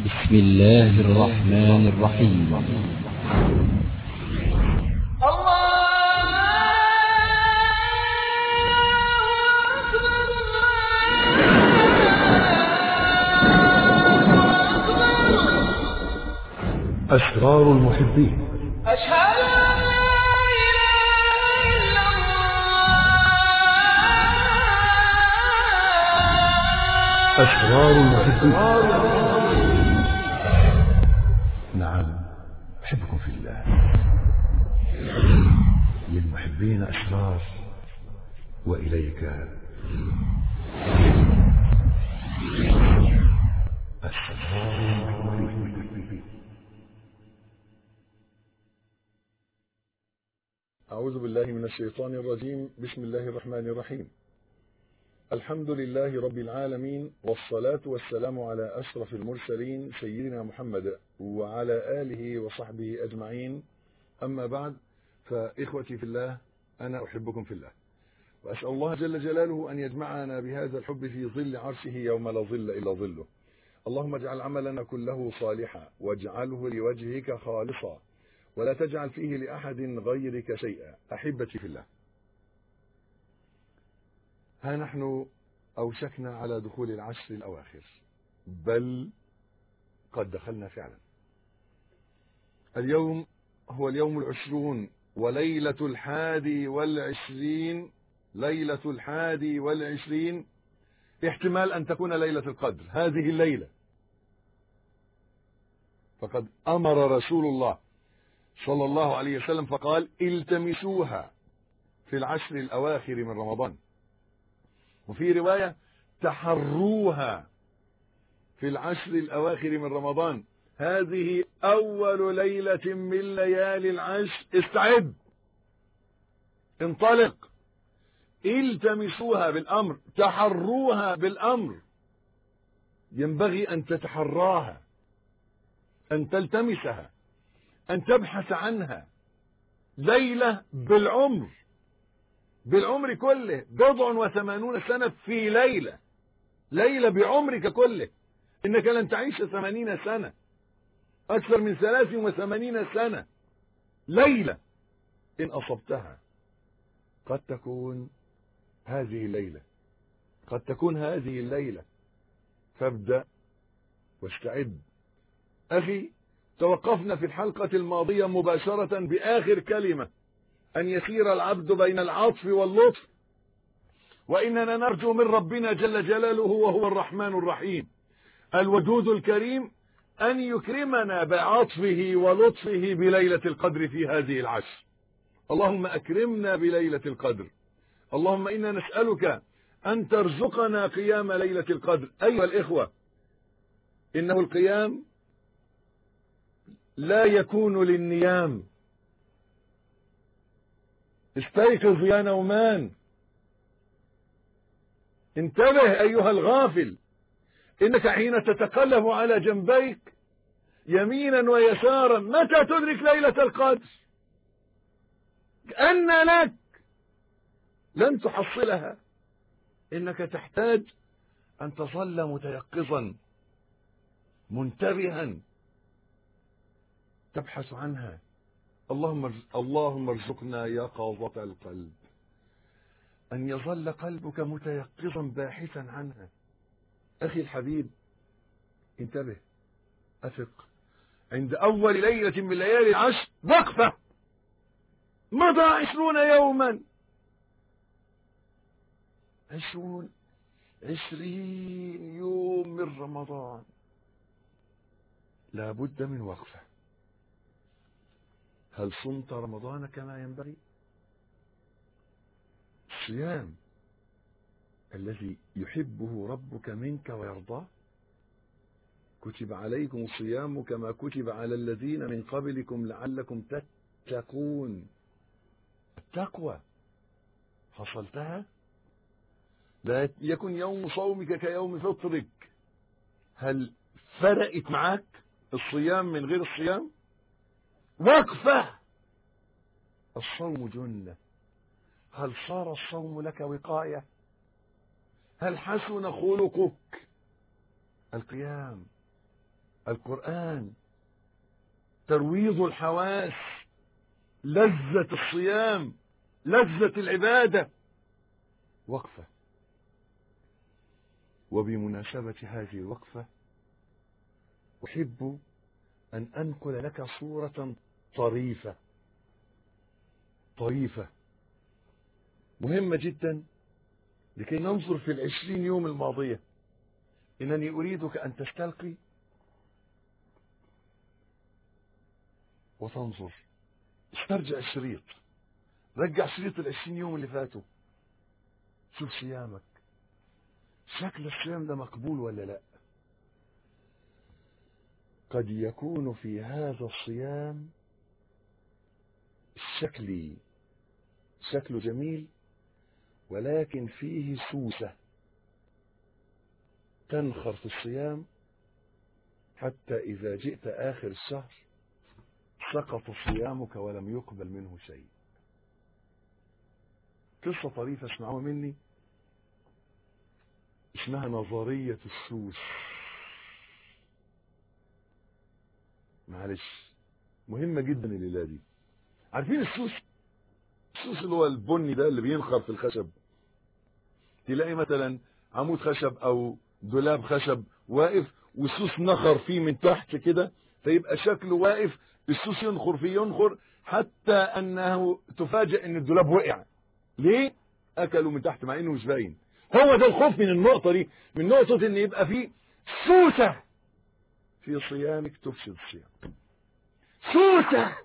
بسم الله الرحمن الرحيم أسرار المحبين أشهد أن لا إله إلا الله أسرار المحبين نعم أحبكم في الله للمحبين أسرار وإليك أسرار المحبين أعوذ بالله من الشيطان الرجيم بسم الله الرحمن الرحيم الحمد لله رب العالمين والصلاة والسلام على أشرف المرسلين سيدنا محمد وعلى آله وصحبه أجمعين أما بعد فإخوتي في الله أنا أحبكم في الله وأسأل الله جل جلاله أن يجمعنا بهذا الحب في ظل عرشه يوم لا ظل إلا ظله اللهم اجعل عملنا كله صالحا واجعله لوجهك خالصا ولا تجعل فيه لأحد غيرك شيئا أحبتي في الله ها نحن أوشكنا على دخول العشر الأواخر بل قد دخلنا فعلا اليوم هو اليوم العشرون وليلة الحادي والعشرين ليلة الحادي والعشرين احتمال أن تكون ليلة القدر هذه الليلة فقد أمر رسول الله صلى الله عليه وسلم فقال التمسوها في العشر الأواخر من رمضان وفي رواية تحروها في العشر الأواخر من رمضان هذه أول ليلة من ليالي العشر استعد انطلق التمسوها بالأمر تحروها بالأمر ينبغي أن تتحراها أن تلتمسها أن تبحث عنها ليلة بالعمر بالعمر كله بضع وثمانون سنة في ليلة ليلة بعمرك كله إنك لن تعيش ثمانين سنة أكثر من ثلاث وثمانين سنة ليلة إن أصبتها قد تكون هذه الليلة قد تكون هذه الليلة فابدأ واستعد أخي توقفنا في الحلقة الماضية مباشرة بآخر كلمة أن يسير العبد بين العطف واللطف وإننا نرجو من ربنا جل جلاله وهو الرحمن الرحيم الودود الكريم أن يكرمنا بعطفه ولطفه بليلة القدر في هذه العشر اللهم أكرمنا بليلة القدر اللهم إنا نسألك أن ترزقنا قيام ليلة القدر أيها الإخوة إنه القيام لا يكون للنيام استيقظ يا نومان انتبه أيها الغافل إنك حين تتقلب على جنبيك يمينا ويسارا متى تدرك ليلة القدر كأن لك لن تحصلها إنك تحتاج أن تظل متيقظا منتبها تبحث عنها اللهم اللهم ارزقنا يقظة القلب أن يظل قلبك متيقظا باحثا عنها أخي الحبيب انتبه أثق عند أول ليلة من ليالي العشر وقفة مضى عشرون يوما عشرون عشرين يوم من رمضان لا بد من وقفة هل صمت رمضان كما ينبغي الصيام الذي يحبه ربك منك ويرضاه كتب عليكم الصيام كما كتب على الذين من قبلكم لعلكم تتقون التقوى حصلتها لا يكن يوم صومك كيوم فطرك هل فرقت معك الصيام من غير الصيام وقفة الصوم جنة هل صار الصوم لك وقاية هل حسن خلقك القيام القرآن ترويض الحواس لذة الصيام لذة العبادة وقفة وبمناسبة هذه الوقفة أحب أن أنقل لك صورة طريفة طريفة مهمة جدا لكي ننظر في العشرين يوم الماضية إنني أريدك أن تستلقي وتنظر استرجع الشريط رجع شريط العشرين يوم اللي فاتوا شوف صيامك شكل الصيام ده مقبول ولا لا قد يكون في هذا الصيام الشكل شكله جميل ولكن فيه سوسة تنخر في الصيام حتى إذا جئت آخر الشهر سقط صيامك ولم يقبل منه شيء قصة طريفة اسمعوها مني اسمها نظرية السوس معلش مهمة جدا الليلة دي عارفين السوس السوس اللي هو البني ده اللي بينخر في الخشب تلاقي مثلا عمود خشب او دولاب خشب واقف والسوس نخر فيه من تحت كده فيبقى شكله واقف السوس ينخر فيه ينخر حتى انه تفاجئ ان الدولاب وقع ليه اكلوا من تحت مع انه مش باين هو ده الخوف من النقطه دي من نقطه ان يبقى فيه سوسه في صيامك تفسد الصيام سوسه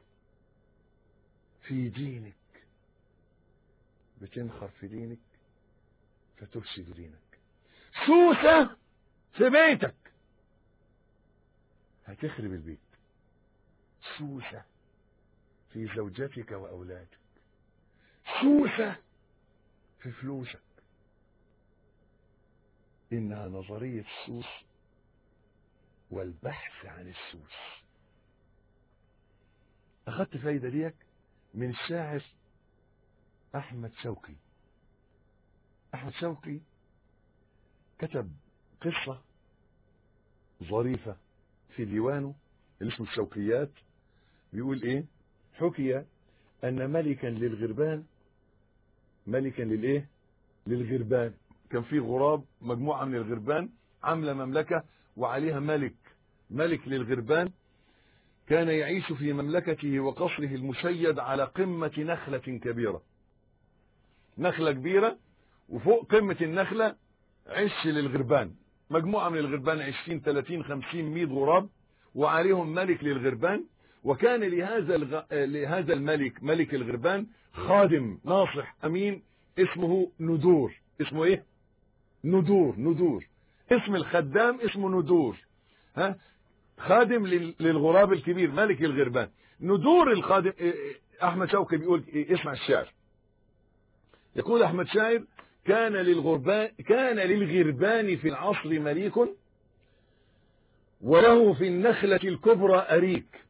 في دينك بتنخر في دينك فتفسد دينك سوسه في بيتك هتخرب البيت سوسه في زوجتك واولادك سوسه في فلوسك انها نظريه السوس والبحث عن السوس اخدت فايده ديك من الشاعر احمد شوقي احمد شوقي كتب قصه ظريفه في ديوانه اللي اسمه الشوقيات بيقول ايه حكي ان ملكا للغربان ملكا للايه للغربان كان في غراب مجموعه من الغربان عامله مملكه وعليها ملك ملك للغربان كان يعيش في مملكته وقصره المشيد على قمة نخلة كبيرة نخلة كبيرة وفوق قمة النخلة عش للغربان مجموعة من الغربان 20 30 50 100 غراب وعليهم ملك للغربان وكان لهذا الغ... لهذا الملك ملك الغربان خادم ناصح امين اسمه ندور اسمه ايه ندور ندور اسم الخدام اسمه ندور ها خادم لل- للغراب الكبير ملك الغربان ندور الخادم إيه إيه احمد شوقي بيقول إيه اسمع الشعر يقول احمد شاعر كان للغربان كان للغربان في العصر مليك وله في النخلة الكبرى أريك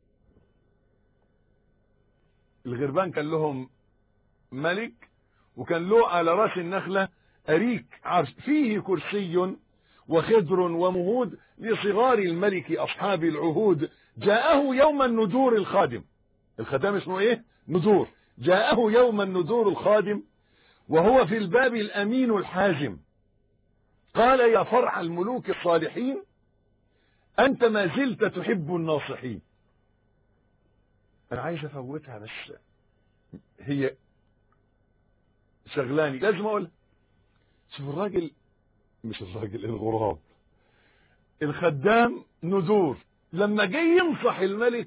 الغربان كان لهم ملك وكان له على راس النخلة أريك عرش فيه كرسي وخضر ومهود لصغار الملك أصحاب العهود جاءه يوم الندور الخادم الخدام اسمه ايه ندور جاءه يوم الندور الخادم وهو في الباب الأمين الحازم قال يا فرع الملوك الصالحين أنت ما زلت تحب الناصحين أنا عايز أفوتها بس هي شغلاني لازم أقول شوف الراجل مش الراجل الغراب الخدام ندور لما جه ينصح الملك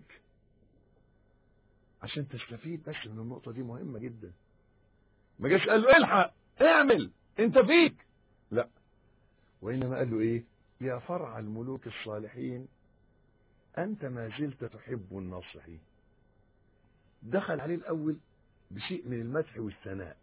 عشان تستفيد بس من النقطة دي مهمة جدا ما جاش قال له الحق اعمل انت فيك لا وإنما قال له ايه يا فرع الملوك الصالحين أنت ما زلت تحب الناصحين دخل عليه الأول بشيء من المدح والثناء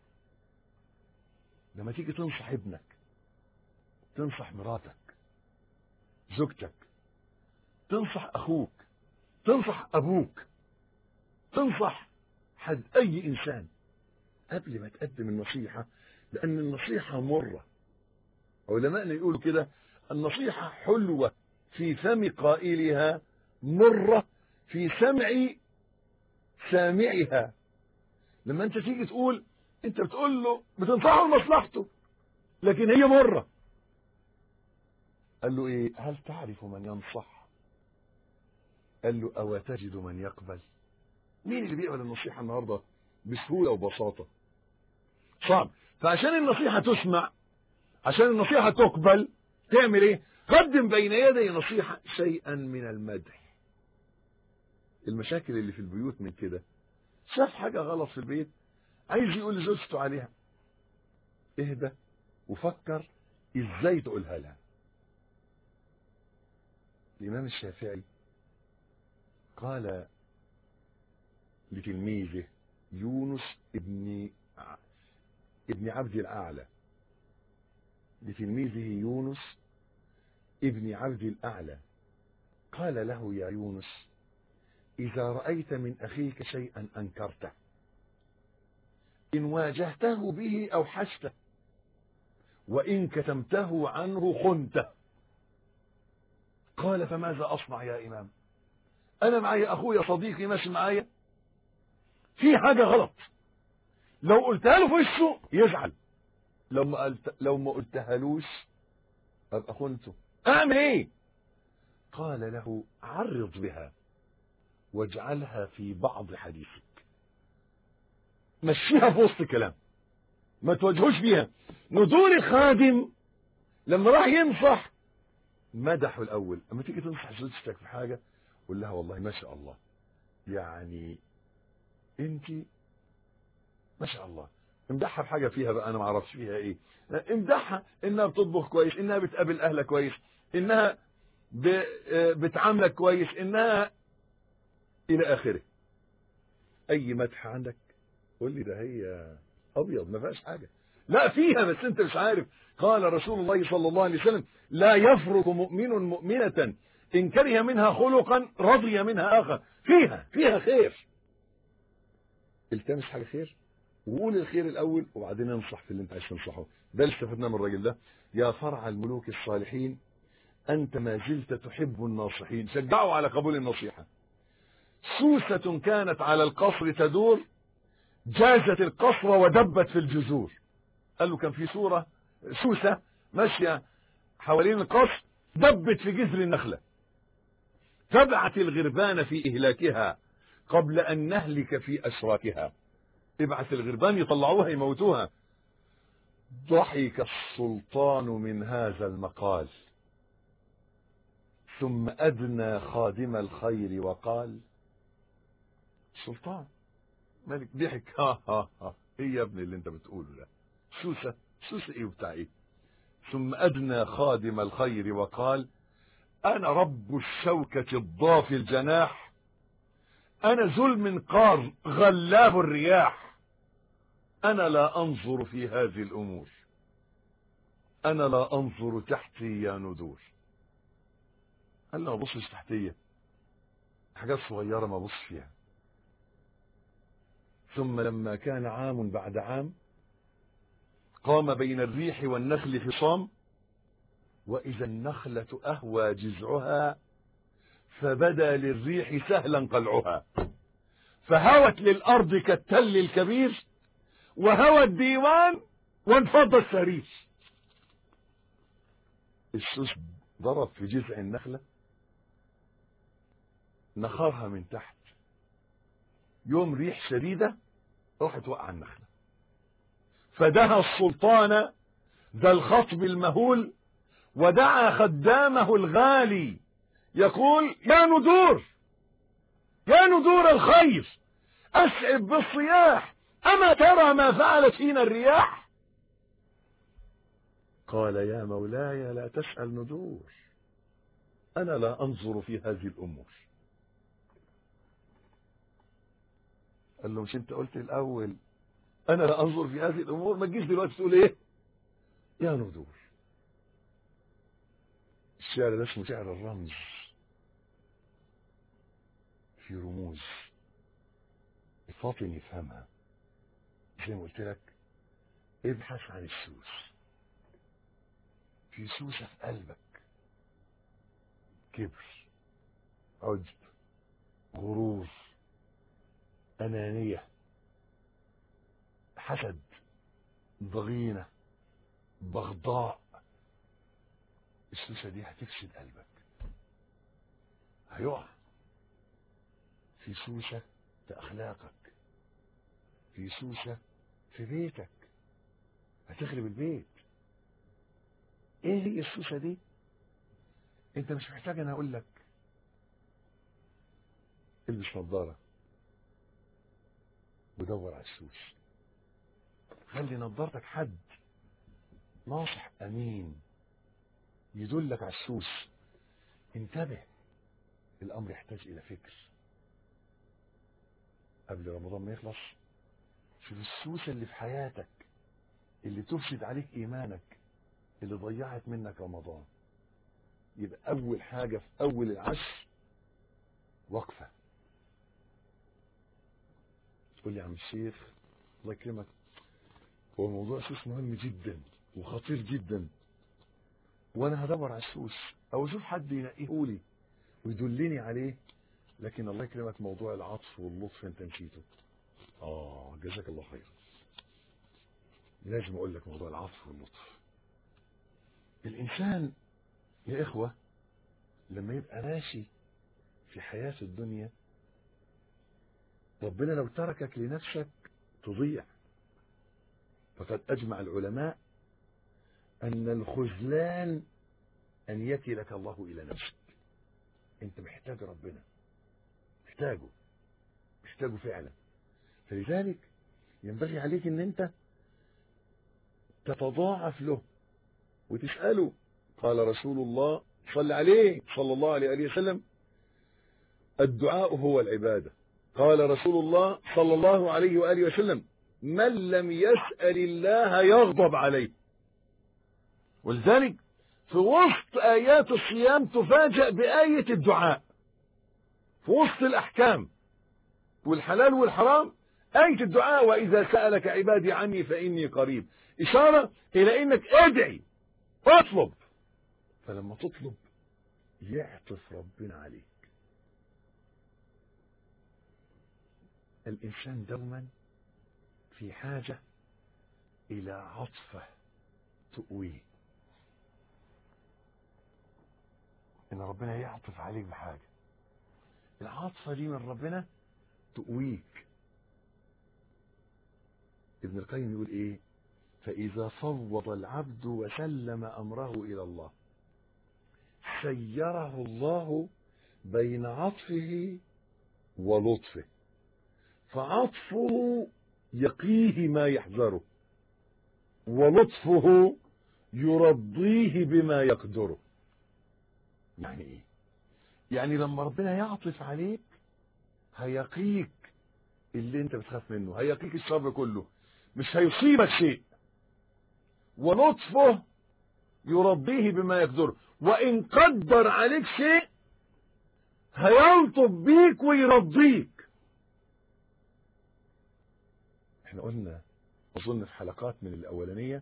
لما تيجي تنصح ابنك تنصح مراتك زوجتك تنصح أخوك تنصح أبوك تنصح حد أي إنسان قبل ما تقدم النصيحة لأن النصيحة مرة علماءنا يقولوا كده النصيحة حلوة في فم قائلها مرة في سمع سامعها لما انت تيجي تقول انت بتقول له بتنصحه لمصلحته لكن هي مرة قال له ايه هل تعرف من ينصح قال له او تجد من يقبل مين اللي بيقبل النصيحة النهاردة بسهولة وبساطة صعب فعشان النصيحة تسمع عشان النصيحة تقبل تعمل ايه قدم بين يدي نصيحة شيئا من المدح المشاكل اللي في البيوت من كده شاف حاجة غلط في البيت عايز يقول لزوجته عليها اهدى وفكر ازاي تقولها لها الامام الشافعي قال لتلميذه يونس ابن ابن عبد الاعلى لتلميذه يونس ابن عبد الاعلى قال له يا يونس اذا رايت من اخيك شيئا انكرته ان واجهته به اوحشته وان كتمته عنه خنته قال فماذا اصنع يا امام انا معايا اخويا صديقي ماشي معايا في حاجه غلط لو قلتها له في وشه يزعل لو ما قلت لو ما قلتهالوش ابقى خنته اعمل ايه قال له عرض بها واجعلها في بعض حديثك مشيها في وسط كلام ما تواجهوش بيها ندور الخادم لما راح ينصح مدحه الاول اما تيجي تنصح زوجتك في حاجه قول لها والله ما شاء الله يعني انت ما شاء الله امدحها بحاجه فيها بقى انا ما اعرفش فيها ايه امدحها انها بتطبخ كويس انها بتقابل اهلها كويس انها ب... بتعاملك كويس انها الى اخره اي مدح عندك قول لي ده هي ابيض ما فيهاش حاجه لا فيها بس انت مش عارف قال رسول الله صلى الله عليه وسلم لا يفرق مؤمن مؤمنة ان كره منها خلقا رضي منها اخر فيها فيها خير التمس حاجه خير وقول الخير الاول وبعدين انصح في اللي انت عايز تنصحه ده اللي استفدناه من الراجل ده يا فرع الملوك الصالحين انت ما زلت تحب الناصحين شجعوا على قبول النصيحه سوسة كانت على القصر تدور جازت القصر ودبت في الجذور قال له كان في صورة سوسة ماشية حوالين القصر دبت في جذر النخلة تبعت الغربان في إهلاكها قبل أن نهلك في أشراكها ابعث الغربان يطلعوها يموتوها ضحك السلطان من هذا المقال ثم أدنى خادم الخير وقال سلطان ملك ضحك ها ها ها ايه يا ابني اللي انت بتقوله ده سوسة سوسة ايه وبتاع ايه ثم ادنى خادم الخير وقال انا رب الشوكة الضافي الجناح انا ذو المنقار غلاب الرياح انا لا انظر في هذه الامور انا لا انظر تحتي يا ندور قال له ما بصش تحتيه حاجات صغيرة ما بص فيها ثم لما كان عام بعد عام قام بين الريح والنخل فصام وإذا النخلة أهوى جذعها فبدا للريح سهلا قلعها فهوت للأرض كالتل الكبير وهوى الديوان وانفض السرير السوس ضرب في جذع النخلة نخرها من تحت يوم ريح شديدة راحت وقع النخلة فدها السلطان ذا الخطب المهول ودعا خدامه الغالي يقول يا ندور يا ندور الخير أسعب بالصياح أما ترى ما فعلت فينا الرياح قال يا مولاي لا تسأل ندور أنا لا أنظر في هذه الأمور قال له مش انت قلت الاول انا لا انظر في هذه الامور ما تجيش دلوقتي تقول ايه يا ندور الشعر ده اسمه شعر الرمز في رموز الفاطن يفهمها زي ما قلت لك ابحث عن السوس في سوسة في قلبك كبر عجب غرور أنانية حسد ضغينة بغضاء السوسة دي هتفسد قلبك هيقع في سوسة في أخلاقك في سوسة في بيتك هتخرب البيت ايه هي السوسة دي انت مش محتاج انا اقول لك البس نظارة ودور على السوس خلي نظارتك حد ناصح امين يدلك على السوس انتبه الامر يحتاج الى فكر قبل رمضان ما يخلص شوف السوسه اللي في حياتك اللي تفسد عليك ايمانك اللي ضيعت منك رمضان يبقى اول حاجه في اول العشر وقفه تقول لي يا عم الشيخ الله يكرمك هو موضوع السوس مهم جدا وخطير جدا وانا هدور على السوس او اشوف حد ينقيه لي ويدلني عليه لكن الله يكرمك موضوع العطف واللطف انت نسيته اه جزاك الله خير لازم اقول لك موضوع العطف واللطف الانسان يا اخوه لما يبقى ماشي في حياه الدنيا ربنا لو تركك لنفسك تضيع فقد اجمع العلماء ان الخذلان ان يكلك الله الى نفسك انت محتاج ربنا محتاجه محتاجه فعلا فلذلك ينبغي عليك ان انت تتضاعف له وتسأله قال رسول الله صلى عليه صلى الله عليه وآله وسلم الدعاء هو العبادة قال رسول الله صلى الله عليه وآله وسلم من لم يسأل الله يغضب عليه ولذلك في وسط آيات الصيام تفاجأ بآية الدعاء في وسط الأحكام والحلال والحرام آية الدعاء وإذا سألك عبادي عني فإني قريب إشارة إلى إنك ادعي اطلب فلما تطلب يعطف ربنا عليك الإنسان دوما في حاجة إلى عطفة تقويه إن ربنا يعطف عليك بحاجة العاطفة دي من ربنا تقويك ابن القيم يقول ايه فإذا فوض العبد وسلم أمره إلى الله سيره الله بين عطفه ولطفه فعطفه يقيه ما يحذره ولطفه يرضيه بما يقدره يعني ايه يعني لما ربنا يعطف عليك هيقيك اللي انت بتخاف منه هيقيك الشر كله مش هيصيبك شيء ولطفه يرضيه بما يقدره وان قدر عليك شيء هيلطف بيك ويرضيك احنا قلنا اظن في حلقات من الاولانية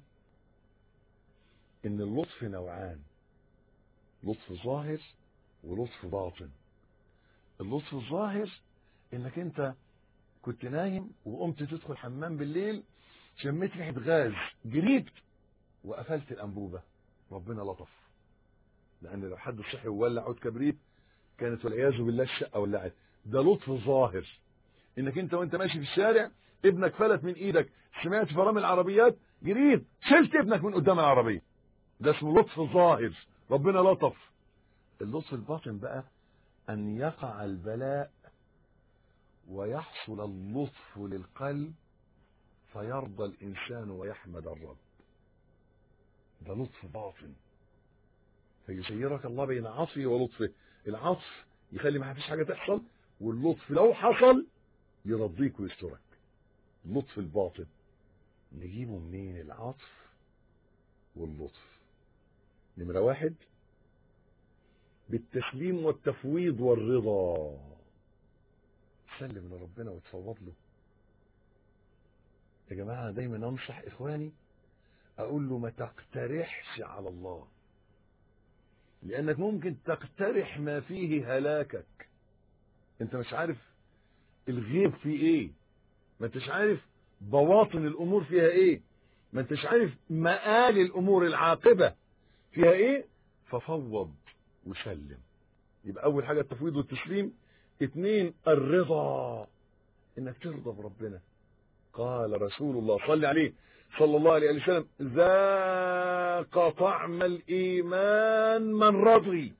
ان اللطف نوعان لطف ظاهر ولطف باطن اللطف الظاهر انك انت كنت نايم وقمت تدخل حمام بالليل شميت ريحه غاز جريت وقفلت الانبوبه ربنا لطف لان لو حد صحي وولع عود كبريت كانت والعياذ بالله الشقه ولعت ده لطف ظاهر انك انت وانت ماشي في الشارع ابنك فلت من ايدك سمعت فرامل العربيات جريت شلت ابنك من قدام العربيه ده اسمه لطف ظاهر ربنا لطف اللطف الباطن بقى ان يقع البلاء ويحصل اللطف للقلب فيرضى الإنسان ويحمد الرب ده لطف باطن فيسيرك الله بين عطفه ولطفه العطف يخلي ما فيش حاجة تحصل واللطف لو حصل يرضيك ويسترك اللطف الباطن نجيبه منين العطف واللطف نمرة واحد بالتسليم والتفويض والرضا سلم لربنا وتفوض له يا جماعة دايما أنصح إخواني أقول له ما تقترحش على الله لانك ممكن تقترح ما فيه هلاكك انت مش عارف الغيب فيه ايه ما انتش عارف بواطن الامور فيها ايه ما انتش عارف مآل الامور العاقبة فيها ايه ففوض وسلم يبقى اول حاجة التفويض والتسليم اتنين الرضا انك ترضى بربنا قال رسول الله صلى عليه صلى الله عليه وسلم ذاق طعم الايمان من رضي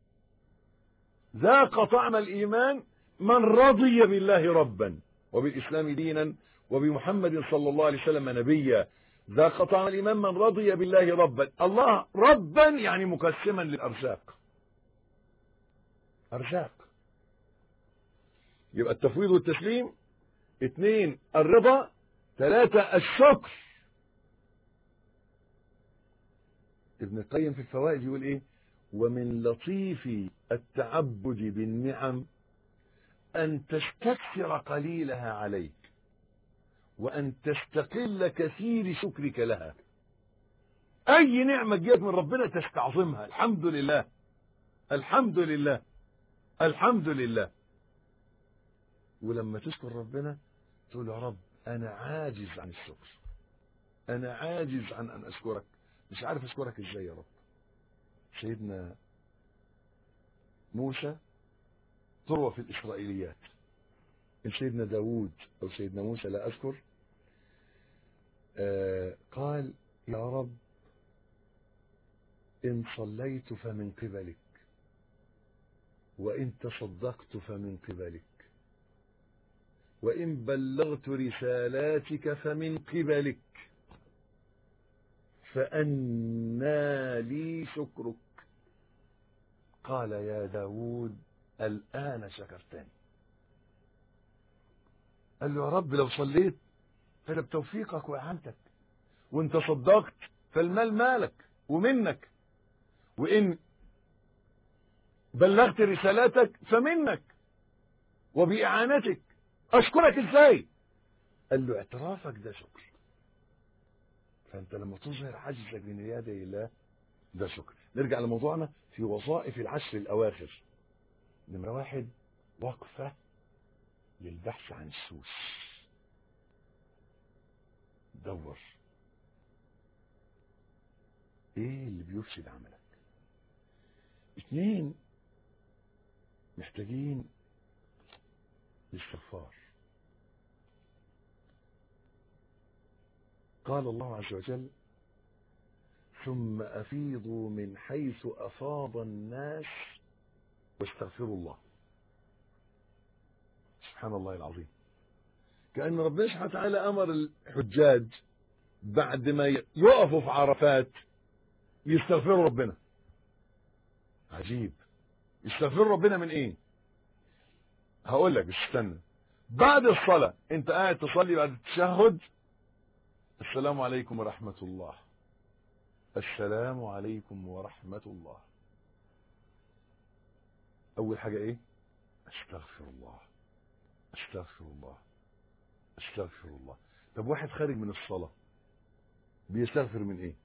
ذاق طعم الايمان من رضي بالله ربا وبالاسلام دينا وبمحمد صلى الله عليه وسلم نبيا ذاق طعم الايمان من رضي بالله ربا الله ربا يعني مقسما للارزاق ارزاق يبقى التفويض والتسليم اثنين الرضا ثلاثة الشكر ابن القيم في الفوائد يقول ايه ومن لطيف التعبد بالنعم ان تستكثر قليلها عليك وان تستقل كثير شكرك لها اي نعمة جت من ربنا تستعظمها الحمد لله الحمد لله الحمد لله ولما تشكر ربنا تقول يا رب انا عاجز عن الشكر انا عاجز عن ان اشكرك مش عارف اشكرك ازاي يا رب سيدنا موسى تروى في الاسرائيليات ان سيدنا داود او سيدنا موسى لا اذكر آه قال يا رب ان صليت فمن قبلك وان تصدقت فمن قبلك وإن بلغت رسالاتك فمن قبلك فأنى لي شكرك قال يا داود الآن شكرتني قال له يا رب لو صليت فده بتوفيقك وإعانتك وانت صدقت فالمال مالك ومنك وإن بلغت رسالاتك فمنك وبإعانتك اشكرك ازاي قال له اعترافك ده شكر فانت لما تظهر عجزك بين يدي الله ده شكر نرجع لموضوعنا في وظائف العشر الاواخر نمرة واحد وقفة للبحث عن السوس دور ايه اللي بيفسد عملك اتنين محتاجين الاستغفار قال الله عز وجل ثم أفيضوا من حيث أفاض الناس واستغفروا الله سبحان الله العظيم كأن ربنا سبحانه وتعالى أمر الحجاج بعد ما يقفوا في عرفات يستغفروا ربنا عجيب يستغفروا ربنا من ايه هقول لك بس استنى بعد الصلاة انت قاعد تصلي بعد التشهد السلام عليكم ورحمة الله السلام عليكم ورحمة الله أول حاجة إيه أستغفر الله أستغفر الله أستغفر الله طب واحد خارج من الصلاة بيستغفر من إيه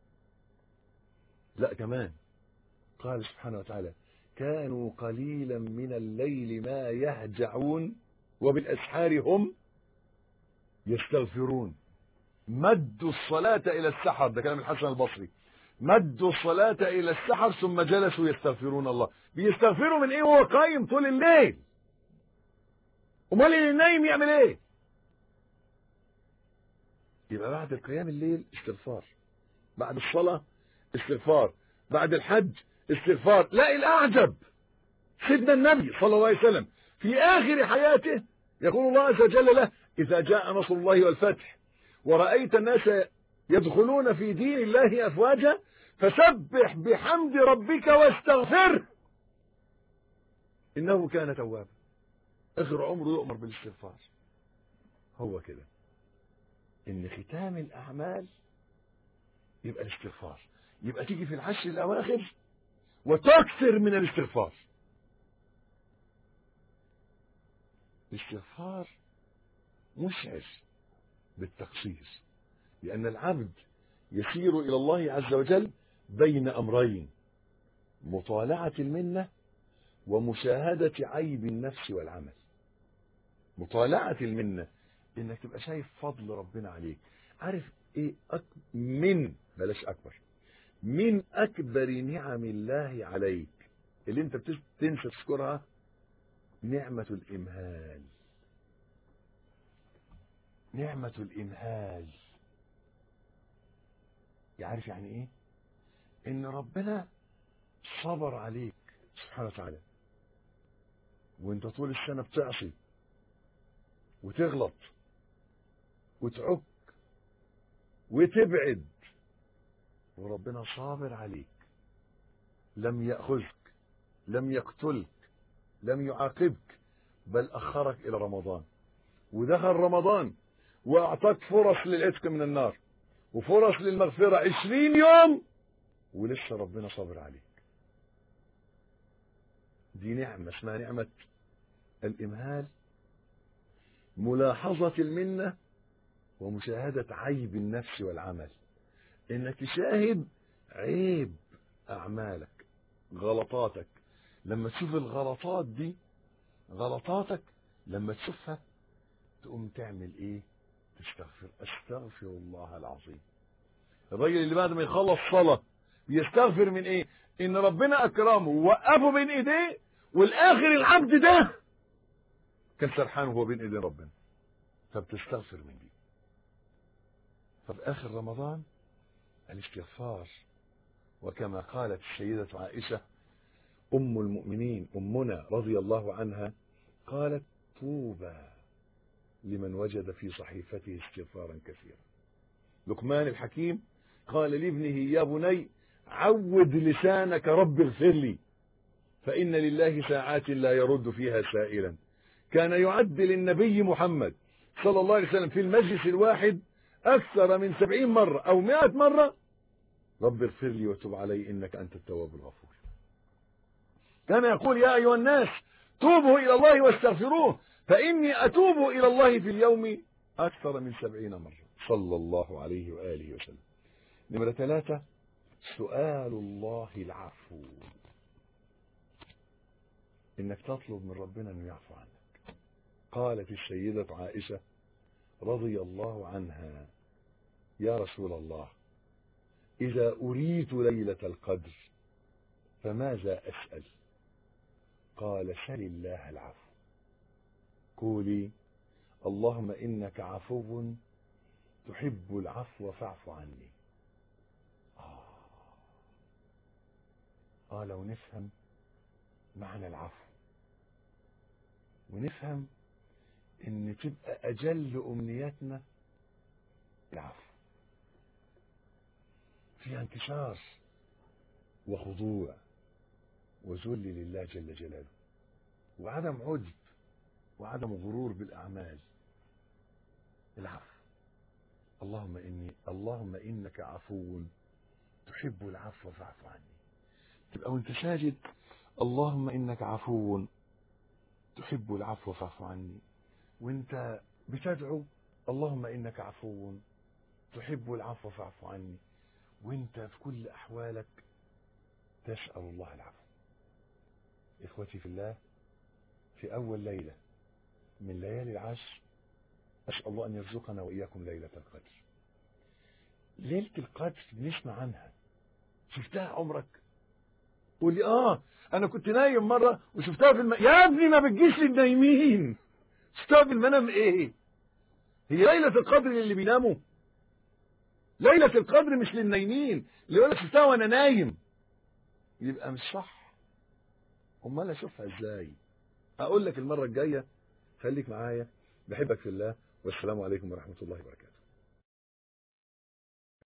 لا كمان قال سبحانه وتعالى كانوا قليلا من الليل ما يهجعون وبالأسحار هم يستغفرون مدوا الصلاة إلى السحر ده كلام الحسن البصري مدوا الصلاة إلى السحر ثم جلسوا يستغفرون الله بيستغفروا من إيه وهو قايم طول الليل أمال اللي نايم يعمل إيه يبقى بعد القيام الليل استغفار بعد الصلاة استغفار بعد الحج استغفار لا الأعجب سيدنا النبي صلى الله عليه وسلم في آخر حياته يقول الله عز وجل له إذا جاء نصر الله والفتح ورأيت الناس يدخلون في دين الله أفواجا فسبح بحمد ربك واستغفره إنه كان توابا آخر عمره يؤمر بالاستغفار هو كده إن ختام الأعمال يبقى الاستغفار يبقى تيجي في العشر الأواخر وتكثر من الاستغفار الاستغفار مشعر بالتقصير لأن العبد يسير إلى الله عز وجل بين أمرين مطالعة المنة ومشاهدة عيب النفس والعمل مطالعة المنة انك تبقى شايف فضل ربنا عليك عارف ايه أك... من بلاش اكبر من اكبر نعم الله عليك اللي انت بتنسى تذكرها نعمة الامهال نعمة الامهال عارف يعني ايه ان ربنا صبر عليك سبحانه وتعالى وانت طول السنة بتعصي وتغلط وتعك وتبعد وربنا صابر عليك لم يأخذك لم يقتلك لم يعاقبك بل أخرك إلى رمضان ودخل رمضان وأعطاك فرص للعتق من النار وفرص للمغفرة عشرين يوم ولسه ربنا صابر عليك دي نعمة اسمها نعمة الإمهال ملاحظة المنة ومشاهدة عيب النفس والعمل انك تشاهد عيب اعمالك غلطاتك لما تشوف الغلطات دي غلطاتك لما تشوفها تقوم تعمل ايه تستغفر استغفر الله العظيم الراجل اللي بعد ما يخلص صلاة بيستغفر من ايه ان ربنا اكرمه ووقفه بين ايديه والاخر العبد ده كان سرحان وهو بين ايدين ربنا فبتستغفر من دي ففي اخر رمضان الاستغفار وكما قالت السيدة عائشة أم المؤمنين أمنا رضي الله عنها قالت طوبى لمن وجد في صحيفته استغفارا كثيرا لقمان الحكيم قال لابنه يا بني عود لسانك رب اغفر لي فإن لله ساعات لا يرد فيها سائلا كان يعد للنبي محمد صلى الله عليه وسلم في المجلس الواحد أكثر من سبعين مرة أو مئة مرة رب اغفر لي وتب علي إنك أنت التواب الغفور كان يقول يا أيها الناس توبوا إلى الله واستغفروه فإني أتوب إلى الله في اليوم أكثر من سبعين مرة صلى الله عليه وآله وسلم نمرة ثلاثة سؤال الله العفو إنك تطلب من ربنا أنه يعفو عنك قالت السيدة عائشة رضي الله عنها يا رسول الله إذا أريت ليلة القدر فماذا أسأل قال سل الله العفو قولي اللهم إنك عفو تحب العفو فاعف عني آه. آه لو نفهم معنى العفو ونفهم ان تبقى اجل امنياتنا العفو فيها انكسار وخضوع وذل لله جل جلاله وعدم عجب وعدم غرور بالاعمال العفو اللهم اني اللهم انك عفو تحب العفو فاعف عني تبقى وانت ساجد اللهم انك عفو تحب العفو فاعف عني وانت بتدعو اللهم انك عفو تحب العفو فاعف عني وانت في كل احوالك تسال الله العفو اخوتي في الله في اول ليله من ليالي العشر اسال الله ان يرزقنا واياكم ليله القدر ليله القدر بنسمع عنها شفتها عمرك قول لي اه انا كنت نايم مره وشفتها في الم... يا ابني ما بتجيش للنايمين شفتها في المنام ايه هي ليله القدر للي بيناموا ليله القدر مش للنايمين اللي يقول لك شفتها وانا نايم يبقى مش صح امال اشوفها ازاي اقول لك المره الجايه خليك معايا بحبك في الله والسلام عليكم ورحمه الله وبركاته